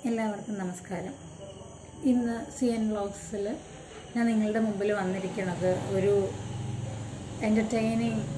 എല്ലാവർക്കും നമസ്കാരം ഇന്ന് സി എൻ വ്ളോഗ്സിൽ ഞാൻ നിങ്ങളുടെ മുമ്പിൽ വന്നിരിക്കുന്നത് ഒരു എൻ്റർടൈനിങ്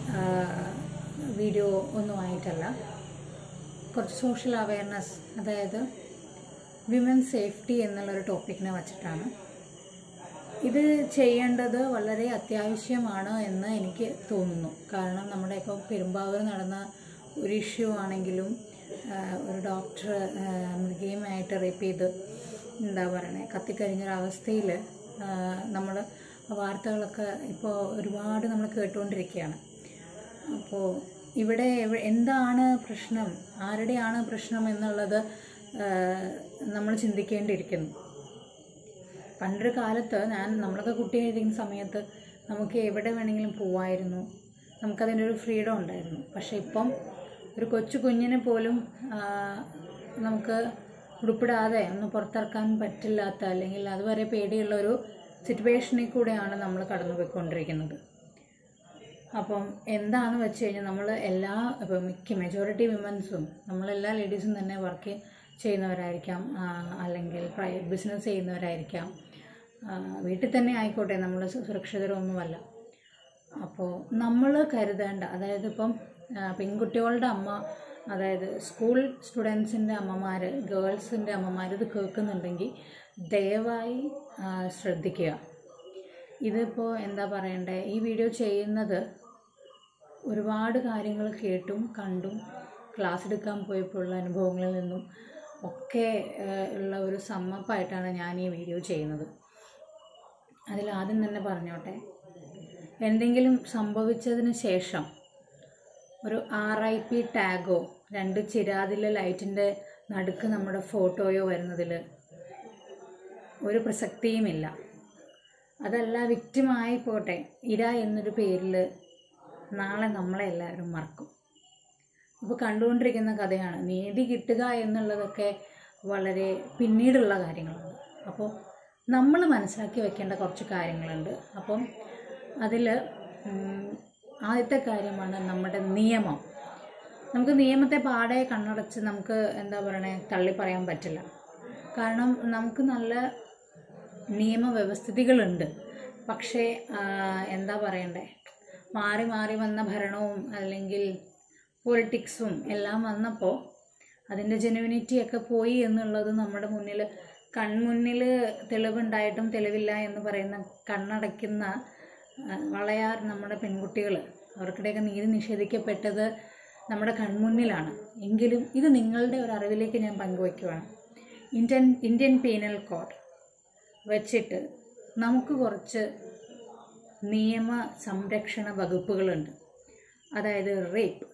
വീഡിയോ ഒന്നുമായിട്ടല്ല കുറച്ച് സോഷ്യൽ അവയർനെസ് അതായത് വിമൻ സേഫ്റ്റി എന്നുള്ളൊരു ടോപ്പിക്കിനെ വച്ചിട്ടാണ് ഇത് ചെയ്യേണ്ടത് വളരെ അത്യാവശ്യമാണ് എന്ന് എനിക്ക് തോന്നുന്നു കാരണം നമ്മുടെ ഇപ്പോൾ പെരുമ്പാവൂർ നടന്ന ഒരു ഇഷ്യൂ ആണെങ്കിലും ആ, ഒരു ഡോക്ടർ മൃഗീയമായിട്ട് റേപ്പ് ചെയ്ത് എന്താ പറയണേ കത്തിക്കഴിഞ്ഞൊരവസ്ഥയിൽ നമ്മൾ വാർത്തകളൊക്കെ ഇപ്പോൾ ഒരുപാട് നമ്മൾ കേട്ടുകൊണ്ടിരിക്കുകയാണ് അപ്പോൾ ഇവിടെ എവ- എന്താണ് പ്രശ്നം ആരുടെയാണ് പ്രശ്നം എന്നുള്ളത് നമ്മൾ ചിന്തിക്കേണ്ടിയിരിക്കുന്നു പണ്ടൊരു കാലത്ത് ഞാൻ നമ്മളൊക്കെ കുട്ടിയായിരിക്കുന്ന സമയത്ത് നമുക്ക് എവിടെ വേണമെങ്കിലും പോവായിരുന്നു നമുക്കതിൻ്റെ ഒരു ഫ്രീഡം ഉണ്ടായിരുന്നു പക്ഷേ ഇപ്പം ഒരു കൊച്ചു കുഞ്ഞിനെ പോലും ആ, നമുക്ക് ഉടുപ്പിടാതെ ഒന്ന് പുറത്തിറക്കാൻ പറ്റില്ലാത്ത അല്ലെങ്കിൽ അതുവരെ പേടിയുള്ള ഒരു സിറ്റുവേഷനിൽ കൂടെയാണ് നമ്മൾ കടന്നു പോയിക്കൊണ്ടിരിക്കുന്നത് അപ്പം എന്താണെന്ന് വെച്ച് കഴിഞ്ഞാൽ നമ്മൾ എല്ലാ ഇപ്പം മിക്ക മെജോറിറ്റി വിമൻസും നമ്മളെല്ലാ ലേഡീസും തന്നെ വർക്ക് ചെയ്യുന്നവരായിരിക്കാം ആ, അല്ലെങ്കിൽ പ്രൈവറ്റ് ബിസിനസ് ചെയ്യുന്നവരായിരിക്കാം ആ, വീട്ടിൽ തന്നെ ആയിക്കോട്ടെ നമ്മൾ സുരക്ഷിതരൊന്നുമല്ല അപ്പോൾ നമ്മൾ കരുതേണ്ട അതായത് ഇപ്പം ആ, പെൺകുട്ടികളുടെ അമ്മ അതായത് സ്കൂൾ സ്റ്റുഡൻസിൻ്റെ അമ്മമാർ ഗേൾസിൻ്റെ അമ്മമാർ ഇത് കേൾക്കുന്നുണ്ടെങ്കിൽ ദയവായി ആ, ശ്രദ്ധിക്കുക ഇതിപ്പോൾ എന്താ പറയണ്ടേ ഈ വീഡിയോ ചെയ്യുന്നത് ഒരുപാട് കാര്യങ്ങൾ കേട്ടും കണ്ടും ക്ലാസ് എടുക്കാൻ പോയപ്പോഴുള്ള അനുഭവങ്ങളിൽ നിന്നും ഒക്കെ ഏഹ്, ഉള്ള ഒരു സമ്മപ്പായിട്ടാണ് ഞാൻ ഈ വീഡിയോ ചെയ്യുന്നത് അതിൽ ആദ്യം തന്നെ പറഞ്ഞോട്ടെ എന്തെങ്കിലും സംഭവിച്ചതിന് ശേഷം ഒരു ആർ ഐ പി ടാഗോ രണ്ട് ചിരാതിലെ ലൈറ്റിൻ്റെ നടുക്ക് നമ്മുടെ ഫോട്ടോയോ വരുന്നതിൽ ഒരു പ്രസക്തിയുമില്ല അതല്ല വിക്റ്റിമായി പോട്ടെ ഇര എന്നൊരു പേരിൽ നാളെ നമ്മളെ എല്ലാവരും മറക്കും ഇപ്പോൾ കണ്ടുകൊണ്ടിരിക്കുന്ന കഥയാണ് നീതി കിട്ടുക എന്നുള്ളതൊക്കെ വളരെ പിന്നീടുള്ള കാര്യങ്ങളാണ് അപ്പോൾ നമ്മൾ മനസ്സിലാക്കി വെക്കേണ്ട കുറച്ച് കാര്യങ്ങളുണ്ട് അപ്പം അതിൽ ആദ്യത്തെ കാര്യമാണ് നമ്മുടെ നിയമം നമുക്ക് നിയമത്തെ പാടെ കണ്ണടച്ച് നമുക്ക് എന്താ പറയണേ തള്ളി പറയാൻ പറ്റില്ല കാരണം നമുക്ക് നല്ല നിയമവ്യവസ്ഥിതികളുണ്ട് പക്ഷേ ആ, എന്താ പറയണ്ടേ മാറി മാറി വന്ന ഭരണവും അല്ലെങ്കിൽ പൊളിറ്റിക്സും എല്ലാം വന്നപ്പോൾ അതിൻ്റെ ജെനുവിനിറ്റിയൊക്കെ പോയി എന്നുള്ളത് നമ്മുടെ മുന്നിൽ കൺമുന്നിൽ തെളിവുണ്ടായിട്ടും തെളിവില്ല എന്ന് പറയുന്ന കണ്ണടയ്ക്കുന്ന ആ, വളയാർ നമ്മുടെ പെൺകുട്ടികൾ അവർക്കിടെയൊക്കെ നീതി നിഷേധിക്കപ്പെട്ടത് നമ്മുടെ കൺമുന്നിലാണ് എങ്കിലും ഇത് നിങ്ങളുടെ ഒരു അറിവിലേക്ക് ഞാൻ പങ്കുവയ്ക്കുവാണ് ഇന്ത്യൻ ഇന്ത്യൻ പീനൽ കോഡ് വെച്ചിട്ട് നമുക്ക് കുറച്ച് നിയമ സംരക്ഷണ വകുപ്പുകളുണ്ട് അതായത് റേപ്പ്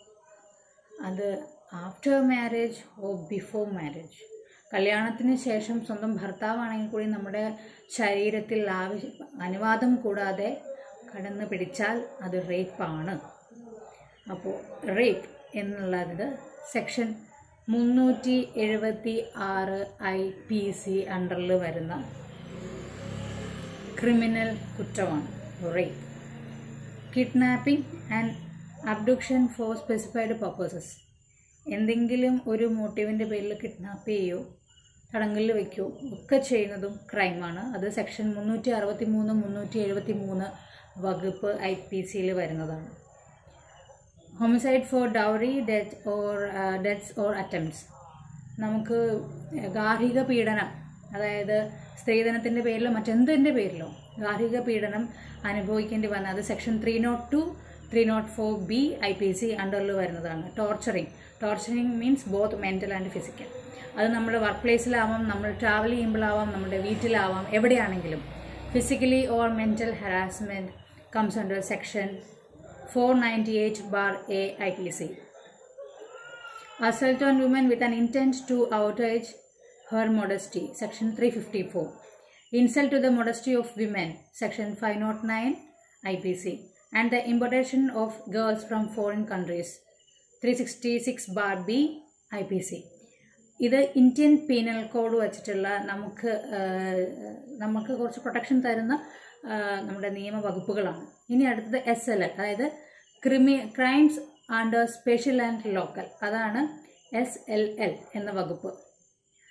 അത് after marriage or before marriage കല്യാണത്തിന് ശേഷം സ്വന്തം ഭർത്താവാണെങ്കിൽ കൂടി നമ്മുടെ ശരീരത്തിൽ ആവശ്യ അനുവാദം കൂടാതെ കടന്നു പിടിച്ചാൽ അത് റേപ്പാണ് അപ്പോൾ റേപ്പ് എന്നുള്ളത് സെക്ഷൻ മുന്നൂറ്റി എഴുപത്തി ആറ് ഐ പി സി അണ്ടറിൽ വരുന്ന ക്രിമിനൽ കുറ്റമാണ് rape kidnapping and abduction for specified purposes എന്തെങ്കിലും ഒരു മോട്ടീവിൻ്റെ പേരിൽ കിഡ്നാപ്പ് ചെയ്യുകയോ തടങ്കലിൽ വയ്ക്കുകയോ ഒക്കെ ചെയ്യുന്നതും ക്രൈമാണ് അത് സെക്ഷൻ മുന്നൂറ്റി അറുപത്തി മൂന്ന് മുന്നൂറ്റി എഴുപത്തി മൂന്ന് വകുപ്പ് ഐ പി സിയിൽ വരുന്നതാണ് homicide for dowry death or deaths or attempts നമുക്ക് ഗാർഹിക പീഡനം അതായത് സ്ത്രീധനത്തിൻ്റെ പേരിലോ മറ്റെന്തിൻ്റെ പേരിലോ ഗാർഹിക പീഡനം അനുഭവിക്കേണ്ടി വന്ന അത് section three nought two three nought four B I P C അണ്ടറിൽ വരുന്നതാണ് torturing torturing means both mental and physical അത് നമ്മുടെ വർക്ക് പ്ലേസിലാവാം നമ്മൾ ട്രാവൽ ചെയ്യുമ്പോഴാവാം നമ്മുടെ വീട്ടിലാവാം എവിടെയാണെങ്കിലും physically or mental harassment comes under section four ninety eight bar A I P C assault on women with an intent to outrage her modesty section 354 insult to the modesty of women section 509 ipc and the importation of girls from foreign countries 366 bar b ipc ഇത് Indian penal code വച്ചിട്ടുള്ള നമുക്ക് ആ, നമുക്ക് കുറച്ച് protection തരുന്ന ആ, നമ്മുടെ നിയമവകുപ്പുകളാണ് ഇനി അടുത്തത് എസ് എൽ എൽ അതായത് ക്രിമി crimes under special and local അതാണ് എസ് എൽ എൽ എന്ന വകുപ്പ്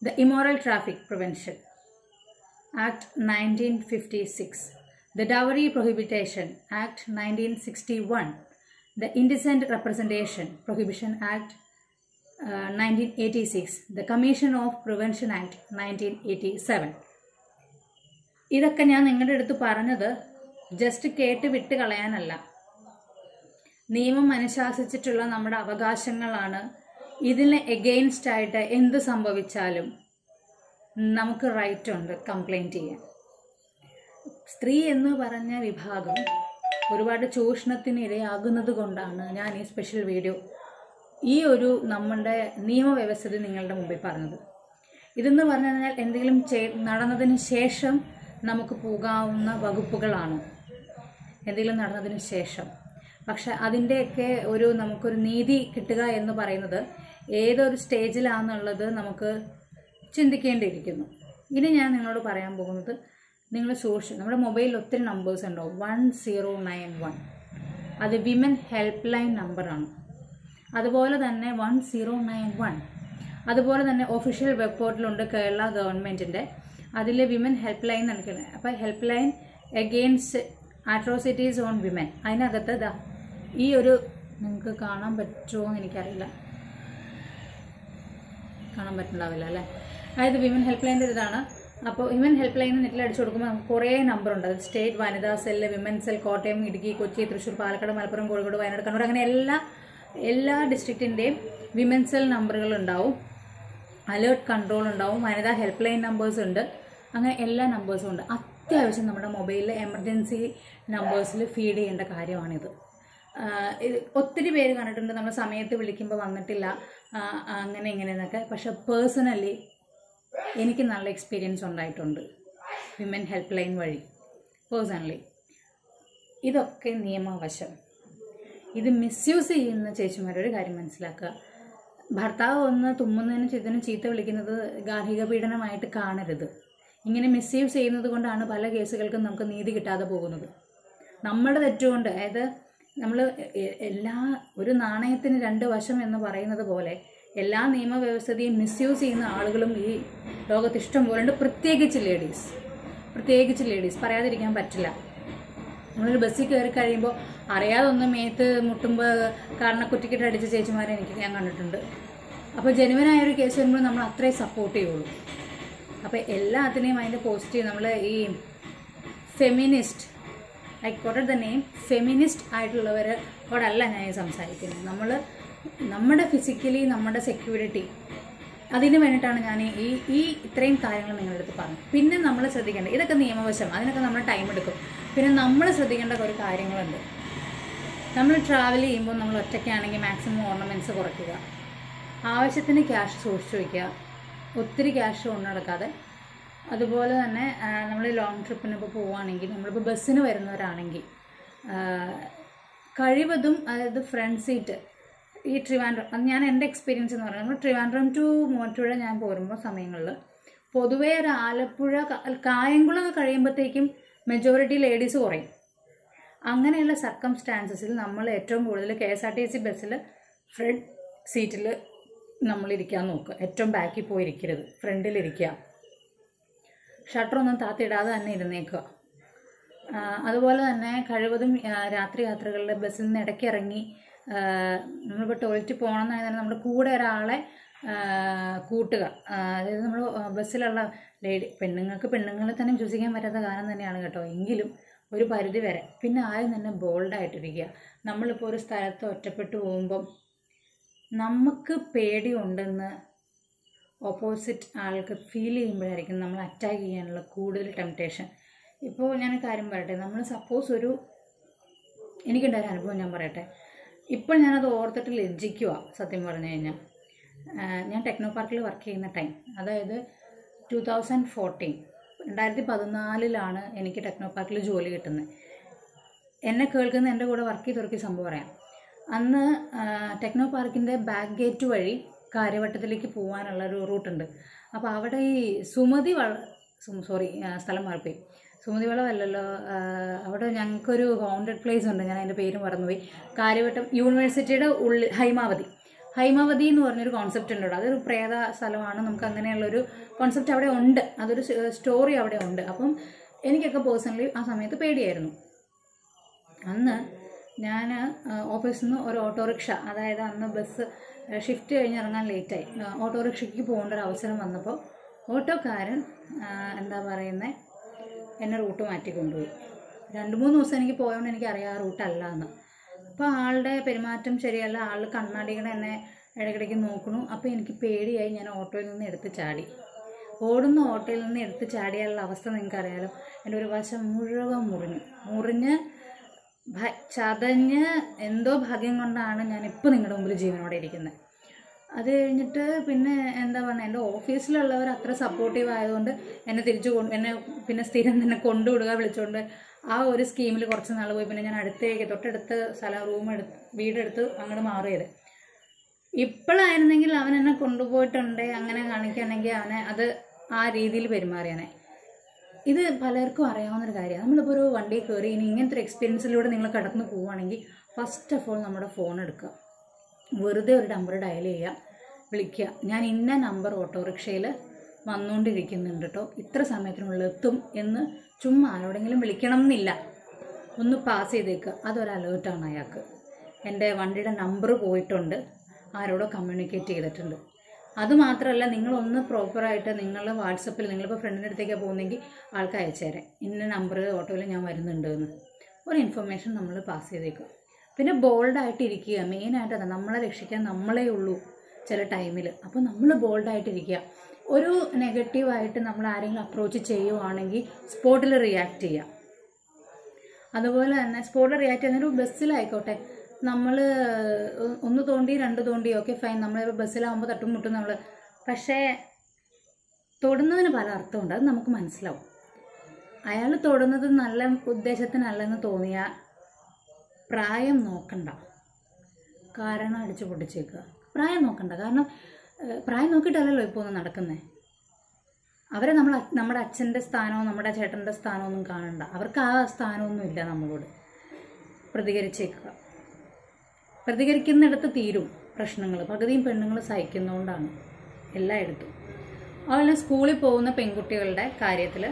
The Immoral Traffic Prevention Act 1956, the Dowry Prohibition Act 1961, the Indecent Representation Prohibition Act uh, 1986, the Commission of Prevention Act 1987. ഇതൊക്കെ ഞാൻ നിങ്ങളുടെ അടുത്ത് പറഞ്ഞത് ജസ്റ്റ് കേട്ട് വിട്ട് കളയാനല്ല നിയമം അനുശാസിച്ചിട്ടുള്ള നമ്മുടെ അവകാശങ്ങളാണ് ഇതിന് എഗെയിൻസ്റ്റ് ആയിട്ട് എന്ത് സംഭവിച്ചാലും നമുക്ക് റൈറ്റ് ഉണ്ട് കംപ്ലൈൻറ്റ് ചെയ്യാൻ സ്ത്രീ എന്ന് പറഞ്ഞ വിഭാഗം ഒരുപാട് ചൂഷണത്തിന് ഇരയാകുന്നത് കൊണ്ടാണ് ഞാൻ ഈ സ്പെഷ്യൽ വീഡിയോ ഈ ഒരു നമ്മുടെ നിയമവ്യവസ്ഥ നിങ്ങളുടെ മുമ്പിൽ പറഞ്ഞത് ഇതെന്ന് പറഞ്ഞു കഴിഞ്ഞാൽ എന്തെങ്കിലും ചെയ്- നടന്നതിന് ശേഷം നമുക്ക് പോകാവുന്ന വകുപ്പുകളാണ് എന്തെങ്കിലും നടന്നതിന് ശേഷം പക്ഷെ അതിൻ്റെയൊക്കെ ഒരു നമുക്കൊരു നീതി കിട്ടുക എന്ന് പറയുന്നത് ഏതൊരു സ്റ്റേജിലാണെന്നുള്ളത് നമുക്ക് ചിന്തിക്കേണ്ടിയിരിക്കുന്നു ഇനി ഞാൻ നിങ്ങളോട് പറയാൻ പോകുന്നത് നിങ്ങൾ സോഷ്യൽ നമ്മുടെ മൊബൈലിൽ ഒത്തിരി നമ്പേഴ്സ് ഉണ്ടാവും വൺ സീറോ നയൻ വൺ അത് വിമൻ ഹെൽപ്പ് ലൈൻ നമ്പറാണ് അതുപോലെ തന്നെ വൺ സീറോ നയൻ വൺ അതുപോലെ തന്നെ ഒഫീഷ്യൽ വെബ് പോർട്ടലുണ്ട് കേരള ഗവൺമെൻറ്റിൻ്റെ അതിൽ വിമൻ ഹെൽപ്പ് ലൈൻ നടക്കുന്നത് അപ്പോൾ help line against atrocities on women അതിനകത്ത് ദാ ഈ ഒരു നിങ്ങൾക്ക് കാണാൻ പറ്റുമോ എന്ന് എനിക്കറിയില്ല കാണാൻ പറ്റുന്നുണ്ടാവില്ല അല്ലേ അതായത് വിമൻ ഹെൽപ്പ് ലൈൻ്റെ ഇതാണ് അപ്പോൾ വിമൻ ഹെൽപ്പ് ലൈൻ നെറ്റിൽ അടിച്ചു കൊടുക്കുമ്പോൾ നമുക്ക് കുറേ നമ്പർ ഉണ്ട് അത് സ്റ്റേറ്റ് വനിതാ cell women cell Kottayam Idukki Kochi Thrissur Palakkad Malappuram Kozhikode Wayanad Kannur അങ്ങനെ എല്ലാ എല്ലാ ഡിസ്ട്രിക്റ്റിൻ്റെയും വിമൻ സെൽ നമ്പറുകൾ ഉണ്ടാവും അലേർട്ട് കൺട്രോൾ ഉണ്ടാവും വനിതാ ഹെൽപ്പ് ലൈൻ നമ്പേഴ്സ് ഉണ്ട് അങ്ങനെ എല്ലാ നമ്പേഴ്സും ഉണ്ട് അത്യാവശ്യം നമ്മുടെ മൊബൈലിൽ എമർജൻസി നമ്പേഴ്സിൽ ഫീഡ് ചെയ്യേണ്ട കാര്യമാണിത് ആഹ് ഇത് ഒത്തിരി പേര് കണ്ടിട്ടുണ്ട് നമ്മൾ സമയത്ത് വിളിക്കുമ്പോൾ വന്നിട്ടില്ല ആഹ് അങ്ങനെ ഇങ്ങനെ എന്നൊക്കെ പക്ഷെ പേഴ്സണലി എനിക്ക് നല്ല എക്സ്പീരിയൻസ് ഉണ്ടായിട്ടുണ്ട് വിമൻ ഹെൽപ്പ് ലൈൻ വഴി പേഴ്സണലി ഇതൊക്കെ നിയമവശം ഇത് മിസ്യൂസ് ചെയ്യുന്ന ചേച്ചിമാരൊരു കാര്യം മനസ്സിലാക്കുക ഭർത്താവ് ഒന്ന് തുമ്മുന്നതിനും ചിതനും ചീത്ത വിളിക്കുന്നത് ഗാർഹിക പീഡനമായിട്ട് കാണരുത് ഇങ്ങനെ മിസ്യൂസ് ചെയ്യുന്നത് കൊണ്ടാണ് പല കേസുകൾക്കും നമുക്ക് നീതി കിട്ടാതെ പോകുന്നത് നമ്മുടെ തെറ്റുകൊണ്ട് അതായത് നമ്മൾ എല്ലാ ഒരു നാണയത്തിന് രണ്ട് വശം എന്ന് പറയുന്നത് പോലെ എല്ലാ നിയമവ്യവസ്ഥയും മിസ്യൂസ് ചെയ്യുന്ന ആളുകളും ഈ ലോകത്ത് ഇഷ്ടം പോലെ ഉണ്ട് പ്രത്യേകിച്ച് ലേഡീസ് പ്രത്യേകിച്ച് ലേഡീസ് പറയാതിരിക്കാൻ പറ്റില്ല നമ്മളൊരു ബസ്സിൽ കയറി കഴിയുമ്പോൾ അറിയാതെ ഒന്ന് മേത്ത് മുട്ടുമ്പോൾ കാരണം കുറ്റിക്കിട്ട് അടിച്ച ചേച്ചിമാരെ എനിക്ക് ഞാൻ കണ്ടിട്ടുണ്ട് അപ്പോൾ ജനുവനായ ഒരു കേസ് വരുമ്പോൾ നമ്മൾ അത്രയും സപ്പോർട്ട് ചെയ്യുള്ളൂ അപ്പോൾ എല്ലാത്തിനെയും അതിൻ്റെ പോസിറ്റീവ് നമ്മൾ ഈ feminist I quoted the name feminist ആയിട്ടുള്ളവരോടല്ല ഞാൻ ഈ സംസാരിക്കുന്നത് നമ്മൾ നമ്മുടെ ഫിസിക്കലി നമ്മുടെ സെക്യൂരിറ്റി അതിന് വേണ്ടിയിട്ടാണ് ഞാൻ ഈ ഈ ഇത്രയും കാര്യങ്ങൾ നിങ്ങളുടെ അടുത്ത് പറഞ്ഞത് പിന്നെ നമ്മൾ ശ്രദ്ധിക്കേണ്ടത് ഇതൊക്കെ നിയമവശം അതിനൊക്കെ നമ്മൾ ടൈം എടുക്കും പിന്നെ നമ്മൾ ശ്രദ്ധിക്കേണ്ട ഒരു കാര്യങ്ങളുണ്ട് നമ്മൾ ട്രാവൽ ചെയ്യുമ്പോൾ നമ്മൾ ഒറ്റയ്ക്കാണെങ്കിൽ മാക്സിമം ഓർണമെൻറ്റ്സ് കുറയ്ക്കുക ആവശ്യത്തിന് ക്യാഷ് സൂക്ഷിച്ചു വയ്ക്കുക ഒത്തിരി ക്യാഷ് കൊണ്ടു നടക്കാതെ അതുപോലെ തന്നെ നമ്മൾ ലോങ് ട്രിപ്പിന് ഇപ്പോൾ പോവുകയാണെങ്കിൽ നമ്മളിപ്പോൾ ബസ്സിന് വരുന്നവരാണെങ്കിൽ ആ, കഴിവതും അതായത് ഫ്രണ്ട് സീറ്റ് ഈ ട്രിവാൻഡ്രം അത് ഞാൻ എൻ്റെ എക്സ്പീരിയൻസ് എന്ന് പറയുന്നത് ട്രിവാൻഡ്രം ടു മൂവാറ്റുപുഴ ഞാൻ പോരുമ്പോൾ സമയങ്ങളിൽ പൊതുവേ ഒരു ആലപ്പുഴ ക- കായംകുളം കഴിയുമ്പോഴത്തേക്കും മെജോറിറ്റി ലേഡീസ് കുറയും അങ്ങനെയുള്ള സർക്കംസ്റ്റാൻസസിൽ നമ്മൾ ഏറ്റവും കൂടുതൽ K S R T C ബസ്സിൽ ഫ്രണ്ട് സീറ്റിൽ നമ്മൾ ഇരിക്കാൻ നോക്കുക ഏറ്റവും ബാക്കിൽ പോയി ഇരിക്കരുത് ഫ്രണ്ടിലിരിക്കുക ഷട്ടറൊന്നും താത്തിയിടാതെ തന്നെ ഇരുന്നേക്കുക ആ, അതുപോലെ തന്നെ കഴിവതും ആ, രാത്രി യാത്രകളിൽ ബസ്സിൽ നിന്ന് ഇടയ്ക്ക് ഇറങ്ങി ആ, നമ്മളിപ്പോൾ ടോയ്ലറ്റിൽ പോകണമെന്നായി തന്നെ നമ്മുടെ കൂടെ ഒരാളെ ആ, കൂട്ടുക ആ, അതായത് നമ്മൾ ബസ്സിലുള്ള ലേഡി പെണ്ണുങ്ങൾക്ക് പെണ്ണുങ്ങളെ തന്നെ വിശ്വസിക്കാൻ പറ്റാത്ത കാലം തന്നെയാണ് കേട്ടോ എങ്കിലും ഒരു പരിധി വരെ പിന്നെ ആദ്യം തന്നെ ബോൾഡായിട്ടിരിക്കുക നമ്മളിപ്പോൾ ഒരു സ്ഥലത്ത് ഒറ്റപ്പെട്ടു പോകുമ്പം നമുക്ക് പേടിയുണ്ടെന്ന് ഓപ്പോസിറ്റ് ആൾക്ക് ഫീൽ ചെയ്യുമ്പോഴായിരിക്കും നമ്മൾ അറ്റാക്ക് ചെയ്യാനുള്ള കൂടുതൽ ടെംപ്റ്റേഷൻ ഇപ്പോൾ ഞാൻ കാര്യം പറയട്ടെ നമ്മൾ സപ്പോസ് ഒരു എനിക്കുണ്ടായ ഒരു അനുഭവം ഞാൻ പറയട്ടെ ഇപ്പോൾ ഞാനത് ഓർത്തിട്ട് ലജ്ജിക്കുക സത്യം പറഞ്ഞു കഴിഞ്ഞാൽ ആഹ് ഞാൻ ടെക്നോ പാർക്കിൽ വർക്ക് ചെയ്യുന്ന ടൈം അതായത് ടു തൗസൻഡ് ഫോർട്ടീൻ രണ്ടായിരത്തി പതിനാലിലാണ് എനിക്ക് ടെക്നോ പാർക്കിൽ ജോലി കിട്ടുന്നത് എന്നെ കേൾക്കുന്ന എൻ്റെ കൂടെ വർക്ക് ചെയ്ത് തുറക്കിയ സംഭവം പറയാം അന്ന് ആ, ടെക്നോ പാർക്കിൻ്റെ ബാക്ക് ഗേറ്റ് വഴി കാര്യവട്ടത്തിലേക്ക് പോകാനുള്ള ഒരു റൂട്ടുണ്ട് അപ്പോൾ അവിടെ ഈ സുമതി വള സോറി സ്ഥലം മാറിപ്പോയി സുമതി വളവല്ലല്ലോ ആ, അവിടെ ഞങ്ങൾക്കൊരു ഹോണ്ടഡ് പ്ലേസ് ഉണ്ട് ഞാൻ അതിൻ്റെ പേര് മറന്നുപോയി കാര്യവട്ടം യൂണിവേഴ്സിറ്റിയുടെ ഉള്ളിൽ ഹൈമാവതി ഹൈമവതി എന്ന് പറഞ്ഞൊരു കോൺസെപ്റ്റ് ഉണ്ട് അവിടെ അതൊരു പ്രേത സ്ഥലമാണ് നമുക്ക് അങ്ങനെയുള്ളൊരു കോൺസെപ്റ്റ് അവിടെ ഉണ്ട് അതൊരു സ്റ്റോറി അവിടെ ഉണ്ട് അപ്പം എനിക്കൊക്കെ പേഴ്സണലി ആ സമയത്ത് പേടിയായിരുന്നു അന്ന് ഞാൻ ഓഫീസിൽ നിന്ന് ഒരു ഓട്ടോറിക്ഷ അതായത് അന്ന് ബസ് ഷിഫ്റ്റ് കഴിഞ്ഞ് ഇറങ്ങാൻ ലേറ്റായി ഓട്ടോറിക്ഷയ്ക്ക് പോകേണ്ട ഒരു അവസരം വന്നപ്പോൾ ഓട്ടോക്കാരൻ ആ, എന്താ പറയുന്നത് എന്നെ റൂട്ട് മാറ്റി കൊണ്ടുപോയി രണ്ട് മൂന്ന് ദിവസം എനിക്ക് പോയതുകൊണ്ട് എനിക്ക് അറിയാം ആ റൂട്ടല്ല എന്ന് അപ്പോൾ ആളുടെ പെരുമാറ്റം ശരിയല്ല ആൾ കണ്ണാടികളെ എന്നെ ഇടയ്ക്കിടയ്ക്ക് നോക്കണു അപ്പോൾ എനിക്ക് പേടിയായി ഞാൻ ഓട്ടോയിൽ നിന്ന് എടുത്ത് ചാടി ഓടുന്ന ഓട്ടോയിൽ നിന്ന് എടുത്ത് ചാടിയാലുള്ള അവസ്ഥ നിങ്ങൾക്കറിയാലോ എൻ്റെ ഒരു വശം മുഴുവൻ മുറിഞ്ഞു മുറിഞ്ഞ് ഭ- ചതഞ്ഞ് എന്തോ ഭാഗ്യം കൊണ്ടാണ് ഞാൻ ഇപ്പോൾ നിങ്ങളുടെ മുമ്പിൽ ജീവനോടെ ഇരിക്കുന്നത് അത് കഴിഞ്ഞിട്ട് പിന്നെ എന്താ പറയുക എൻ്റെ ഓഫീസിലുള്ളവർ അത്ര സപ്പോർട്ടീവ് ആയതുകൊണ്ട് എന്നെ തിരിച്ചു കൊണ്ട് എന്നെ പിന്നെ സ്ഥിരം തന്നെ കൊണ്ടുവിടുക വിളിച്ചുകൊണ്ട് ആ ഒരു സ്കീമിൽ കുറച്ച് നാൾ പോയി പിന്നെ ഞാൻ അടുത്തേക്ക് തൊട്ടടുത്ത് സ്ഥലം റൂം എടുത്ത് വീടെടുത്ത് അങ്ങോട്ട് മാറിയത് ഇപ്പോഴായിരുന്നെങ്കിൽ അവൻ എന്നെ കൊണ്ടുപോയിട്ടുണ്ട് അങ്ങനെ കാണിക്കുകയാണെങ്കിൽ അവനെ അത് ആ രീതിയിൽ പെരുമാറിയാനെ ഇത് പലർക്കും അറിയാവുന്നൊരു കാര്യമാണ് നമ്മളിപ്പോൾ ഒരു വണ്ടി കയറി ഇനി ഇങ്ങനത്തെ ഒരു എക്സ്പീരിയൻസിലൂടെ നിങ്ങൾ കടന്നു പോവുകയാണെങ്കിൽ ഫസ്റ്റ് ഓഫ് ഓൾ നമ്മുടെ ഫോൺ എടുക്കുക വെറുതെ ഒരു നമ്പർ ഡയൽ ചെയ്യുക വിളിക്കുക ഞാൻ ഇന്ന നമ്പർ ഓട്ടോറിക്ഷയിൽ വന്നുകൊണ്ടിരിക്കുന്നുണ്ട് കേട്ടോ ഇത്ര സമയത്തിനുള്ളിൽ എത്തും എന്ന് ചുമ്മാ ആരോടെങ്കിലും വിളിക്കണം എന്നില്ല ഒന്ന് പാസ് ചെയ്തേക്കുക അതൊരു അലേർട്ടാണ് അയാൾക്ക് എൻ്റെ വണ്ടിയുടെ നമ്പർ പോയിട്ടുണ്ട് ആരോടോ കമ്മ്യൂണിക്കേറ്റ് ചെയ്തിട്ടുണ്ട് അതുമാത്രമല്ല നിങ്ങളൊന്ന് പ്രോപ്പറായിട്ട് നിങ്ങൾ വാട്സപ്പിൽ നിങ്ങളിപ്പോൾ ഫ്രണ്ടിൻ്റെ അടുത്തേക്കാണ് പോകുന്നെങ്കിൽ ആൾക്ക് അയച്ചുതരാം ഇന്ന നമ്പർ ഓട്ടോയിൽ ഞാൻ വരുന്നുണ്ട് എന്ന് ഒരു ഇൻഫർമേഷൻ നമ്മൾ പാസ് ചെയ്തേക്കും പിന്നെ ബോൾഡായിട്ട് ഇരിക്കുക മെയിനായിട്ട് അതാ നമ്മളെ രക്ഷിക്കാൻ നമ്മളേ ഉള്ളൂ ചില ടൈമിൽ അപ്പോൾ നമ്മൾ ബോൾഡായിട്ടിരിക്കുക ഒരു നെഗറ്റീവായിട്ട് നമ്മൾ ആരെങ്കിലും അപ്രോച്ച് ചെയ്യുവാണെങ്കിൽ സ്പോട്ടിൽ റിയാക്ട് ചെയ്യുക അതുപോലെ തന്നെ സ്പോട്ടിൽ റിയാക്ട് ചെയ്യുന്ന ഒരു ബസ്സിലായിക്കോട്ടെ നമ്മൾ ഒന്ന് തോണ്ടി രണ്ട് തോണ്ടി ഓക്കെ ഫൈൻ നമ്മൾ ബസ്സിലാവുമ്പോൾ തട്ടും മുട്ടും നമ്മൾ പക്ഷേ തൊടുന്നതിന് പല അർത്ഥമുണ്ട് അത് നമുക്ക് മനസ്സിലാവും അയാൾ തൊടുന്നത് നല്ല ഉദ്ദേശത്തിനല്ലെന്ന് തോന്നിയാൽ പ്രായം നോക്കണ്ട കാരണം അടിച്ചു പൊട്ടിച്ചേക്കുക പ്രായം നോക്കണ്ട കാരണം ഏഹ്, പ്രായം നോക്കിയിട്ടല്ലല്ലോ ഇപ്പോൾ ഒന്ന് നടക്കുന്നത് അവരെ നമ്മൾ അ- നമ്മുടെ അച്ഛൻ്റെ സ്ഥാനമോ നമ്മുടെ ചേട്ടൻ്റെ സ്ഥാനമോ ഒന്നും കാണണ്ട അവർക്ക് ആ സ്ഥാനമൊന്നും ഇല്ല നമ്മളോട് പ്രതികരിച്ചേക്കുക പ്രതികരിക്കുന്നിടത്ത് തീരും പ്രശ്നങ്ങൾ പകുതിയും പെണ്ണുങ്ങൾ സഹിക്കുന്നതുകൊണ്ടാണ് എല്ലായിടത്തും അതുപോലെ സ്കൂളിൽ പോകുന്ന പെൺകുട്ടികളുടെ കാര്യത്തിൽ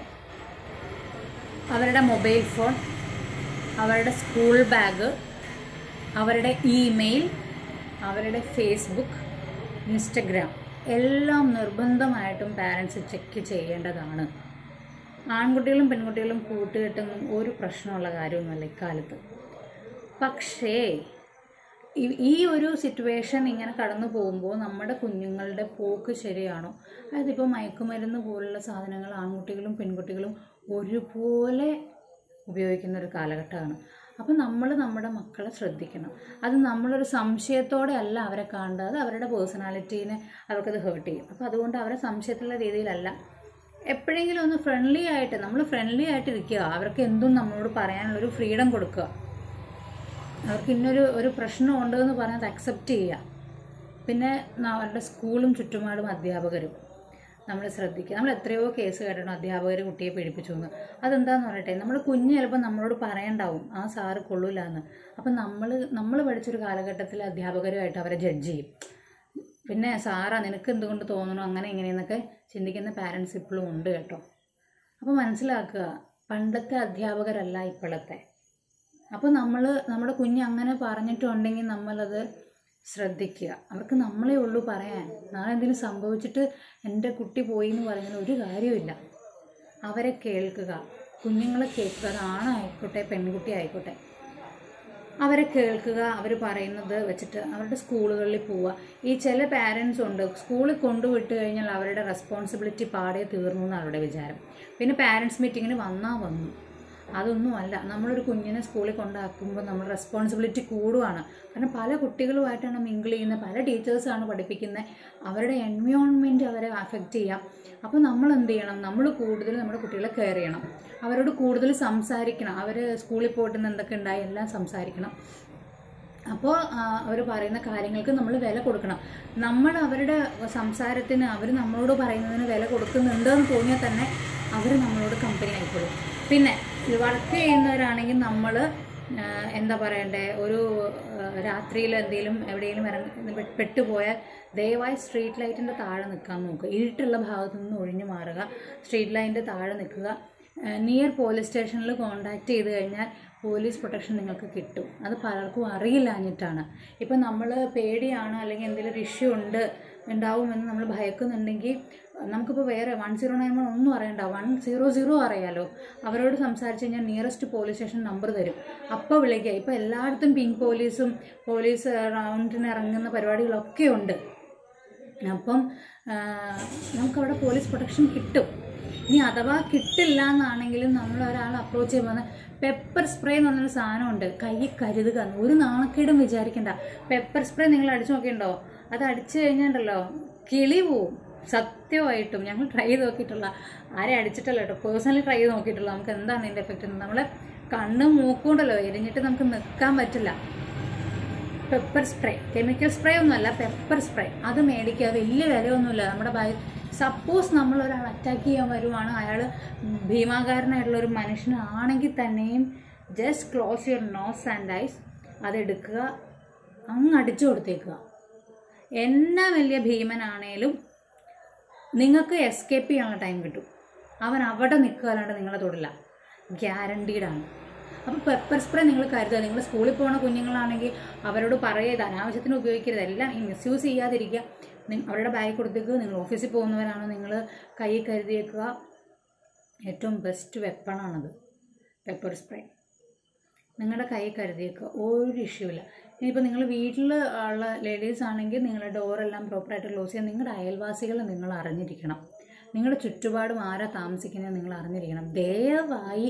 അവരുടെ മൊബൈൽ ഫോൺ അവരുടെ സ്കൂൾ ബാഗ് അവരുടെ ഇമെയിൽ അവരുടെ ഫേസ്ബുക്ക് ഇൻസ്റ്റഗ്രാം എല്ലാം നിർബന്ധമായിട്ടും പാരൻസ് ചെക്ക് ചെയ്യേണ്ടതാണ് ആൺകുട്ടികളും പെൺകുട്ടികളും കൂട്ടുകെട്ടൊന്നും ഒരു പ്രശ്നമുള്ള കാര്യമൊന്നുമല്ല ഇക്കാലത്ത് പക്ഷേ ഈ- ഈ ഒരു സിറ്റുവേഷൻ ഇങ്ങനെ കടന്നു പോകുമ്പോൾ നമ്മുടെ കുഞ്ഞുങ്ങളുടെ പോക്ക് ശരിയാണോ അതായത് ഇപ്പോൾ മയക്കുമരുന്ന് പോലുള്ള സാധനങ്ങൾ ആൺകുട്ടികളും പെൺകുട്ടികളും ഒരുപോലെ ഉപയോഗിക്കുന്ന ഒരു കാലഘട്ടമാണ് അപ്പം നമ്മൾ നമ്മുടെ മക്കളെ ശ്രദ്ധിക്കണം അത് നമ്മളൊരു സംശയത്തോടെ അല്ല അവരെ കാണേണ്ടത് അത് അവരുടെ പേഴ്സണാലിറ്റീനെ അവർക്കത് ഹേർട്ട് ചെയ്യും അപ്പോൾ അതുകൊണ്ട് അവരെ സംശയത്തിലുള്ള രീതിയിലല്ല എപ്പോഴെങ്കിലും ഒന്ന് ഫ്രണ്ട്ലി ആയിട്ട് നമ്മൾ ഫ്രണ്ട്ലി ആയിട്ട് ഇരിക്കുക അവർക്ക് എന്തും നമ്മളോട് പറയാനുള്ളൊരു ഫ്രീഡം കൊടുക്കുക അവർക്ക് ഇന്നൊരു ഒരു പ്രശ്നം ഉണ്ടെന്ന് പറഞ്ഞത് അക്സെപ്റ്റ് ചെയ്യുക പിന്നെ ന- അവരുടെ സ്കൂളും ചുറ്റുപാടും അധ്യാപകരും നമ്മൾ ശ്രദ്ധിക്കുക നമ്മൾ എത്രയോ കേസ് കേട്ടിട്ടുണ്ട് അധ്യാപകർ കുട്ടിയെ പീഡിപ്പിച്ചു എന്ന് അതെന്താന്ന് പറയട്ടെ നമ്മൾ കുഞ്ഞ് ചിലപ്പോൾ നമ്മളോട് പറയണ്ടാവും ആ സാറ് കൊള്ളൂല എന്ന് അപ്പം നമ്മൾ നമ്മൾ പഠിച്ചൊരു കാലഘട്ടത്തിൽ അധ്യാപകരുമായിട്ട് അവരെ ജഡ്ജ് ചെയ്യും പിന്നെ സാറാ നിനക്ക് എന്തുകൊണ്ട് തോന്നണു അങ്ങനെ ഇങ്ങനെയെന്നൊക്കെ ചിന്തിക്കുന്ന പാരൻസ് ഇപ്പോഴും ഉണ്ട് കേട്ടോ അപ്പോൾ മനസ്സിലാക്കുക പണ്ടത്തെ അധ്യാപകരല്ല ഇപ്പോഴത്തെ അപ്പോൾ നമ്മൾ നമ്മുടെ കുഞ്ഞ് അങ്ങനെ പറഞ്ഞിട്ടുണ്ടെങ്കിൽ നമ്മളത് ശ്രദ്ധിക്കുക അവർക്ക് നമ്മളേ ഉള്ളൂ പറയാൻ നാളെ എന്തെങ്കിലും സംഭവിച്ചിട്ട് എൻ്റെ കുട്ടി പോയി എന്ന് പറയുന്നതിൽ ഒരു കാര്യമില്ല അവരെ കേൾക്കുക കുഞ്ഞുങ്ങളെ കേൾക്കുക അത് ആണായിക്കോട്ടെ പെൺകുട്ടി ആയിക്കോട്ടെ അവരെ കേൾക്കുക അവർ പറയുന്നത് വെച്ചിട്ട് അവരുടെ സ്കൂളുകളിൽ പോവുക ഈ ചില പാരൻസ് ഉണ്ട് സ്കൂളിൽ കൊണ്ടുവിട്ട് കഴിഞ്ഞാൽ അവരുടെ റെസ്പോൺസിബിലിറ്റി പാടെ തീർന്നു എന്ന് അവരുടെ വിചാരം പിന്നെ പാരൻസ് മീറ്റിങ്ങിന് വന്നാൽ വന്നു അതൊന്നുമല്ല നമ്മളൊരു കുഞ്ഞിനെ സ്കൂളിൽ കൊണ്ടാക്കുമ്പോൾ നമ്മൾ റെസ്പോൺസിബിലിറ്റി കൂടുവാണ് കാരണം പല കുട്ടികളുമായിട്ടാണ് മിങ്കിൾ ചെയ്യുന്നത് പല ടീച്ചേഴ്സാണ് പഠിപ്പിക്കുന്നത് അവരുടെ എൻവയോൺമെൻറ്റ് അവരെ അഫക്റ്റ് ചെയ്യാം അപ്പോൾ നമ്മൾ എന്ത് ചെയ്യണം നമ്മൾ കൂടുതൽ നമ്മുടെ കുട്ടികളെ കെയർ ചെയ്യണം അവരോട് കൂടുതൽ സംസാരിക്കണം അവർ സ്കൂളിൽ പോയിട്ട് ഇന്ന് എന്തൊക്കെ ഉണ്ടായി എല്ലാം സംസാരിക്കണം അപ്പോൾ അവർ പറയുന്ന കാര്യങ്ങൾക്ക് നമ്മൾ വില കൊടുക്കണം നമ്മൾ അവരുടെ സംസാരത്തിന് അവർ നമ്മളോട് പറയുന്നതിന് വില കൊടുക്കുന്നുണ്ട് എന്ന് തോന്നിയാൽ തന്നെ അവർ നമ്മളോട് കമ്പനി ആയിക്കോളും പിന്നെ വർക്ക് ചെയ്യുന്നവരാണെങ്കിൽ നമ്മൾ ആഹ് എന്താ പറയണ്ടേ ഒരു രാത്രിയിൽ എന്തെങ്കിലും എവിടെയെങ്കിലും ഇറങ്ങി പെ- പെട്ടുപോയാൽ ദയവായി സ്ട്രീറ്റ് ലൈറ്റിൻ്റെ താഴെ നിൽക്കാൻ നോക്കുക ഇരുട്ടുള്ള ഭാഗത്തു നിന്ന് ഒഴിഞ്ഞു മാറുക സ്ട്രീറ്റ് ലൈറ്റിൻ്റെ താഴെ നിൽക്കുക നിയർ പോലീസ് സ്റ്റേഷനിൽ കോൺടാക്ട് ചെയ്ത് കഴിഞ്ഞാൽ പോലീസ് പ്രൊട്ടക്ഷൻ നിങ്ങൾക്ക് കിട്ടും അത് പലർക്കും അറിയില്ലാഞ്ഞിട്ടാണ് ഇപ്പം നമ്മൾ പേടിയാണ് അല്ലെങ്കിൽ എന്തെങ്കിലും ഒരു ഇഷ്യൂ ഉണ്ട് ഉണ്ടാവുമെന്ന് നമ്മൾ ഭയക്കുന്നുണ്ടെങ്കിൽ നമുക്കിപ്പോൾ വേറെ വൺ സീറോ നയൻ വൺ ഒന്നും അറിയണ്ട വൺ സീറോ സീറോ അറിയാലോ അവരോട് സംസാരിച്ച് കഴിഞ്ഞാൽ നിയറസ്റ്റ് പോലീസ് സ്റ്റേഷൻ നമ്പർ തരും അപ്പോൾ വിളിക്കുക ഇപ്പോൾ എല്ലായിടത്തും പിങ്ക് പോലീസും പോലീസ് റൗണ്ടിന് ഇറങ്ങുന്ന പരിപാടികളൊക്കെ ഉണ്ട് അപ്പം ആ, നമുക്കവിടെ പോലീസ് പ്രൊട്ടക്ഷൻ കിട്ടും ഇനി അഥവാ കിട്ടില്ല എന്നാണെങ്കിലും നമ്മൾ ഒരാൾ അപ്രോച്ച് ചെയ്യുമ്പോൾ പെപ്പർ സ്പ്രേ എന്ന് പറഞ്ഞൊരു സാധനമുണ്ട് കൈ കരുതുക ഒരു നാണക്കേടും വിചാരിക്കണ്ട പെപ്പർ സ്പ്രേ നിങ്ങൾ അടിച്ചു നോക്കിയിട്ടുണ്ടോ അത് അടിച്ചു കഴിഞ്ഞിട്ടുണ്ടല്ലോ കിളി പോവും സത്യമായിട്ടും ഞങ്ങൾ ട്രൈ ചെയ്ത് നോക്കിയിട്ടുള്ള ആരെ അടിച്ചിട്ടല്ല കേട്ടോ പേഴ്സണലി ട്രൈ ചെയ്ത് നോക്കിയിട്ടുള്ള നമുക്ക് എന്താണ് ഇതിൻ്റെ എഫക്റ്റ് നമ്മളെ കണ്ണും മൂക്കുണ്ടല്ലോ എരിഞ്ഞിട്ട് നമുക്ക് നിൽക്കാൻ പറ്റില്ല പെപ്പർ സ്പ്രേ കെമിക്കൽ സ്പ്രേ ഒന്നുമല്ല പെപ്പർ സ്പ്രേ അത് മേടിക്കുക വലിയ വിലയൊന്നുമില്ല നമ്മുടെ ബാഗ് സപ്പോസ് നമ്മൾ ഒരാൾ അറ്റാക്ക് ചെയ്യാൻ വരുവാണ് അയാൾ ഭീമാകാരനായിട്ടുള്ള ഒരു മനുഷ്യനാണെങ്കിൽ തന്നെയും just close your nose and eyes അതെടുക്കുക അങ്ങ് അടിച്ചു കൊടുത്തേക്കുക എന്നാ വലിയ ഭീമനാണേലും നിങ്ങൾക്ക് എസ്കേപ്പ് ചെയ്യാനുള്ള ടൈം കിട്ടും അവൻ അവിടെ നിൽക്കുക അല്ലാണ്ട് നിങ്ങളെ തൊടില്ല ഗ്യാരണ്ടീഡാണ് അപ്പോൾ പെപ്പർ സ്പ്രേ നിങ്ങൾ കരുതുക നിങ്ങൾ സ്കൂളിൽ പോകുന്ന കുഞ്ഞുങ്ങളാണെങ്കിൽ അവരോട് പറയരുത് അനാവശ്യത്തിന് ഉപയോഗിക്കരുത് എല്ലാം ഈ മിസ്യൂസ് ചെയ്യാതിരിക്കുക നി- അവരുടെ ബാഗ് കൊടുത്തേക്ക് നിങ്ങൾ ഓഫീസിൽ പോകുന്നവരാണോ നിങ്ങൾ കൈ കരുതിയേക്കുക ഏറ്റവും ബെസ്റ്റ് വെപ്പണാണത് പെപ്പർ സ്പ്രേ നിങ്ങളുടെ കൈ കരുതിയേക്കുക ഒരു ഇഷ്യൂ ഇല്ല ഇനിയിപ്പോൾ നിങ്ങൾ വീട്ടിൽ ഉള്ള ലേഡീസ് ആണെങ്കിൽ നിങ്ങളുടെ ഡോറെല്ലാം പ്രോപ്പറായിട്ട് ക്ലോസ് ചെയ്യുക നിങ്ങളുടെ അയൽവാസികൾ നിങ്ങൾ അറിഞ്ഞിരിക്കണം നിങ്ങളുടെ ചുറ്റുപാടും ആരാ താമസിക്കുന്നത് നിങ്ങൾ അറിഞ്ഞിരിക്കണം ദയവായി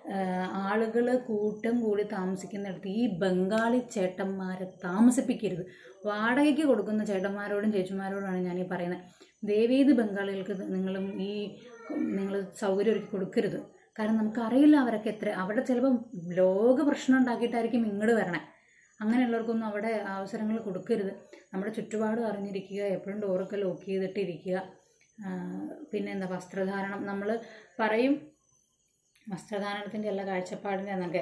ആളുകൾ കൂട്ടം കൂടി താമസിക്കുന്നിടത്ത് ഈ ബംഗാളി ചേട്ടന്മാരെ താമസിപ്പിക്കരുത് വാടകയ്ക്ക് കൊടുക്കുന്ന ചേട്ടന്മാരോടും ചേച്ചിമാരോടാണ് ഞാൻ ഈ പറയുന്നത് ദേവീത് ബംഗാളികൾക്ക് നിങ്ങളും ഈ നിങ്ങൾ സൗകര്യം ഒരുക്കി കൊടുക്കരുത് കാരണം നമുക്കറിയില്ല അവരൊക്കെ എത്ര അവിടെ ചിലപ്പം ലോക പ്രശ്നം ഉണ്ടാക്കിയിട്ടായിരിക്കും ഇങ്ങോട്ട് വരണേ അങ്ങനെയുള്ളവർക്കൊന്നും അവിടെ അവസരങ്ങൾ കൊടുക്കരുത് നമ്മുടെ ചുറ്റുപാടും അറിഞ്ഞിരിക്കുക എപ്പോഴും ഡോറൊക്കെ ലോക്ക് ചെയ്തിട്ട് ഇരിക്കുക ആ, പിന്നെ എന്താ വസ്ത്രധാരണം നമ്മൾ പറയും വസ്ത്രധാരണത്തിൻ്റെ എല്ലാ കാഴ്ചപ്പാടിൻ്റെ എന്നൊക്കെ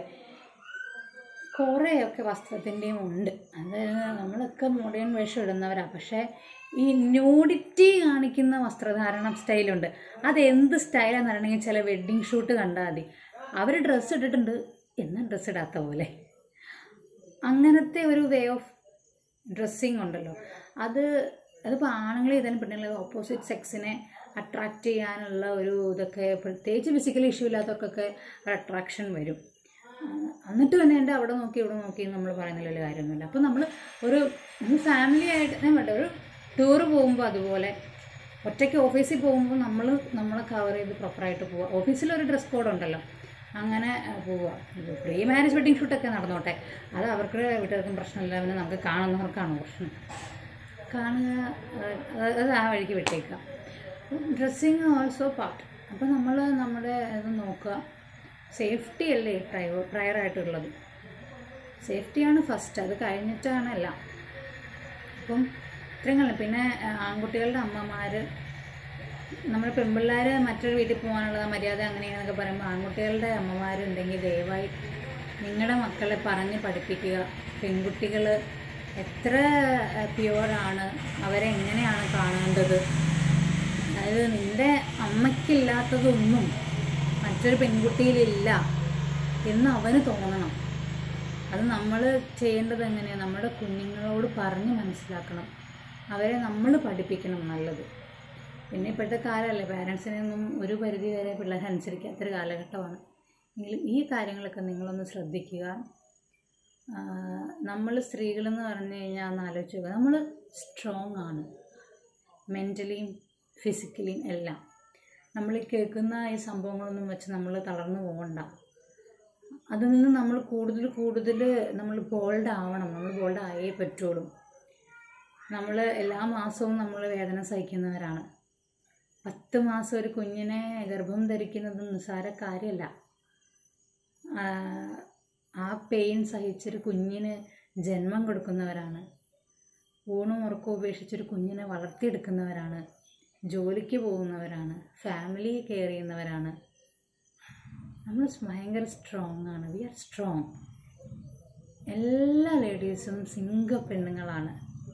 കുറേയൊക്കെ വസ്ത്രത്തിൻ്റെയും ഉണ്ട് അത് നമ്മളൊക്കെ മോഡേൺ വേഷം ഇടുന്നവരാണ് പക്ഷേ ഈ ന്യൂഡിറ്റി കാണിക്കുന്ന വസ്ത്രധാരണ സ്റ്റൈലുണ്ട് അത് എന്ത് സ്റ്റൈലാന്ന് പറയണമെങ്കിൽ ചില വെഡ്ഡിങ് ഷൂട്ട് കണ്ടാൽ മതി അവർ ഡ്രസ്സ് ഇട്ടിട്ടുണ്ട് എന്നാൽ ഡ്രസ്സ് ഇടാത്ത പോലെ അങ്ങനത്തെ ഒരു വേ ഓഫ് ഡ്രസ്സിങ് ഉണ്ടല്ലോ അത് അതിപ്പോൾ ആണുങ്ങളെ ഇതായാലും പെണ്ണുങ്ങളെ ഓപ്പോസിറ്റ് സെക്സിനെ അട്രാക്റ്റ് ചെയ്യാനുള്ള ഒരു ഇതൊക്കെ പ്രത്യേകിച്ച് ഫിസിക്കൽ ഇഷ്യൂ ഇല്ലാത്തവർക്കൊക്കെ ഒരു അട്രാക്ഷൻ വരും ആ, എന്നിട്ട് തന്നെ എൻ്റെ അവിടെ നോക്കി ഇവിടെ നോക്കി നമ്മൾ പറയുന്നതിൽ വലിയ കാര്യമൊന്നുമില്ല അപ്പോൾ നമ്മൾ ഒരു ഫാമിലി ആയിട്ട് ഞാൻ വേണ്ട ഒരു ടൂറ് പോകുമ്പോൾ അതുപോലെ ഒറ്റയ്ക്ക് ഓഫീസിൽ പോകുമ്പോൾ നമ്മൾ നമ്മളെ കവർ ചെയ്ത് പ്രോപ്പറായിട്ട് പോവുക ഓഫീസിലൊരു ഡ്രസ് കോഡ് ഉണ്ടല്ലോ അങ്ങനെ ആ, പോവുക പ്രീ മാരേജ് വെഡിങ് ഷൂട്ടൊക്കെ നടന്നോട്ടെ അത് അവർക്ക് വീട്ടുകാർക്കും പ്രശ്നമില്ല പിന്നെ നമുക്ക് കാണുന്നവർക്കാണ് പ്രശ്നം കാണുക ആ, അത് ആ വഴിക്ക് വിട്ടേക്കുക ഡ്രസ്സിങ് ഓൾസോ പാർട്ട് അപ്പോൾ നമ്മൾ നമ്മുടെ ഇത് നോക്കുക സേഫ്റ്റി അല്ലേ പ്രയോ പ്രയറായിട്ടുള്ളത് സേഫ്റ്റിയാണ് ഫസ്റ്റ് അത് കഴിഞ്ഞിട്ടാണ് എല്ലാം അപ്പം ഇത്രയും കാലം പിന്നെ ആ, ആൺകുട്ടികളുടെ അമ്മമാർ നമ്മൾ പെൺപിള്ളേർ മറ്റൊരു വീട്ടിൽ പോകാനുള്ള മര്യാദ അങ്ങനെയാണെന്നൊക്കെ പറയുമ്പോൾ ആൺകുട്ടികളുടെ അമ്മമാരുണ്ടെങ്കിൽ ദയവായി നിങ്ങളുടെ മക്കളെ പറഞ്ഞ് പഠിപ്പിക്കുക പെൺകുട്ടികൾ എത്ര പ്യുവറാണ് അവരെ എങ്ങനെയാണ് കാണേണ്ടത് അതായത് നിൻ്റെ അമ്മയ്ക്കില്ലാത്തതൊന്നും മറ്റൊരു പെൺകുട്ടിയിലില്ല എന്ന് അവന് തോന്നണം അത് നമ്മൾ ചെയ്യേണ്ടത് എങ്ങനെയാണ് നമ്മുടെ കുഞ്ഞുങ്ങളോട് പറഞ്ഞ് മനസ്സിലാക്കണം അവരെ നമ്മൾ പഠിപ്പിക്കണം നല്ലത് പിന്നെ ഇപ്പോഴത്തെ കാലമല്ലേ പാരൻസിനെ ഒന്നും ഒരു പരിധി വരെ പിള്ളേർ അനുസരിക്കാത്തൊരു കാലഘട്ടമാണ് എങ്കിലും ഈ കാര്യങ്ങളൊക്കെ നിങ്ങളൊന്ന് ശ്രദ്ധിക്കുക നമ്മൾ സ്ത്രീകളെന്ന് പറഞ്ഞു കഴിഞ്ഞാൽ ഒന്ന് ആലോചിച്ച് നോക്കുക നമ്മൾ സ്ട്രോങ് ആണ് മെൻ്റലിയും ഫിസിക്കലിയും എല്ലാം നമ്മൾ ഈ കേൾക്കുന്ന ഈ സംഭവങ്ങളൊന്നും വെച്ച് നമ്മൾ തളർന്നു പോകണ്ട അതിൽ നിന്ന് നമ്മൾ കൂടുതൽ കൂടുതൽ നമ്മൾ ബോൾഡ് ആവണം നമ്മൾ ബോൾഡ് ആയേ പറ്റുള്ളൂ നമ്മൾ എല്ലാ മാസവും നമ്മൾ വേദന സഹിക്കുന്നവരാണ് പത്ത് മാസം ഒരു കുഞ്ഞിനെ ഗർഭം ധരിക്കുന്നത് നിസ്സാര കാര്യമല്ല ആ- ആ പെയിൻ സഹിച്ചൊരു കുഞ്ഞിന് ജന്മം കൊടുക്കുന്നവരാണ് ഊണും ഉറക്കവും ഉപേക്ഷിച്ചൊരു കുഞ്ഞിനെ വളർത്തിയെടുക്കുന്നവരാണ് ജോലിക്ക് പോകുന്നവരാണ് ഫാമിലി കെയർ ചെയ്യുന്നവരാണ് നമ്മൾ ഭയങ്കര സ്ട്രോങ് ആണ് വി ആർ സ്ട്രോങ് എല്ലാ ലേഡീസും സിംഗ പെണ്ണുങ്ങളാണ്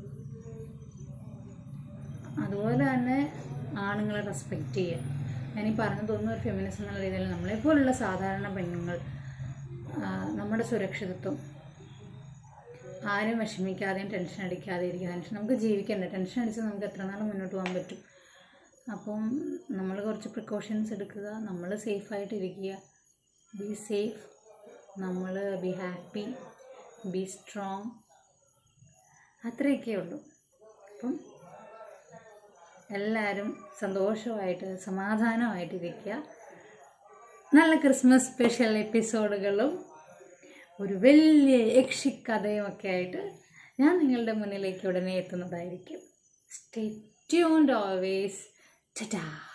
അതുപോലെ തന്നെ ആണുങ്ങളെ റെസ്പെക്റ്റ് ചെയ്യുക ഞാനീ പറഞ്ഞതൊന്നും ഒരു ഫെമിനിസം എന്നുള്ള രീതിയിൽ നമ്മളെപ്പോലുള്ള സാധാരണ പെണ്ണുങ്ങൾ ആ, നമ്മുടെ സുരക്ഷിതത്വം ആരും വിഷമിക്കാതെയും ടെൻഷൻ അടിക്കാതെ ഇരിക്കുക ടെൻഷൻ നമുക്ക് ജീവിക്കണ്ടേ ടെൻഷൻ അടിച്ച് നമുക്ക് എത്ര നാൾ മുന്നോട്ട് പോകാൻ പറ്റും അപ്പം നമ്മൾ കുറച്ച് പ്രിക്കോഷൻസ് എടുക്കുക നമ്മൾ സേഫായിട്ട് ഇരിക്കുക ബി സേഫ് നമ്മൾ ബി ഹാപ്പി ബി സ്ട്രോങ് അത്രയൊക്കെ ഉള്ളൂ അപ്പം എല്ലാവരും സന്തോഷമായിട്ട് സമാധാനമായിട്ടിരിക്കുക നല്ല ക്രിസ്മസ് സ്പെഷ്യൽ എപ്പിസോഡുകളും ഒരു വലിയ യക്ഷിക്കഥയും ഒക്കെ ആയിട്ട് ഞാൻ നിങ്ങളുടെ മുന്നിലേക്ക് ഉടനെ എത്തുന്നതായിരിക്കും സ്റ്റേ ട്യൂൺഡ് ഓൾവേസ് ടാ